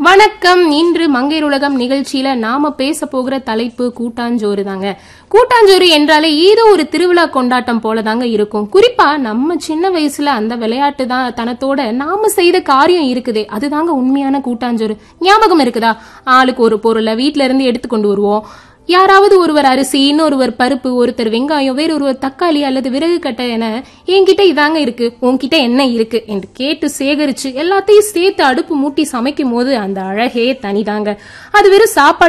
வணக்கம் இன்று மங்கையர் உலகம் நிகழ்ச்சியில நாம பேச போகிற தலைப்பு கூட்டாஞ்சோறு தாங்க கூட்டாஞ்சோறு என்றாலே ஏதோ ஒரு திருவிழா கொண்டாட்டம் போல தாங்க இருக்கும் குறிப்பா நம்ம சின்ன வயசுல அந்த விளையாட்டு தான் தனத்தோட நாம செய்த காரியம் இருக்குதே அதுதாங்க உண்மையான கூட்டாஞ்சோறு ஞாபகம் இருக்குதா ஆளுக்கு ஒரு பொருளை வீட்ல இருந்து எடுத்து கொண்டு வருவோம் யாராவது ஒருவர் அரிசி இன்னொருவர் பருப்பு ஒருத்தர் வெங்காயம் வேறு ஒருவர் தக்காளி அல்லது விறகு கட்டை என என்கிட்ட இதாங்க இருக்கு உன்கிட்ட என்ன இருக்கு என்று கேட்டு சேகரிச்சு எல்லாத்தையும் சேர்த்து அடுப்பு மூட்டி சமைக்கும் போது அந்த அழகே தனிதாங்க அது வெறும் சாப்பாடு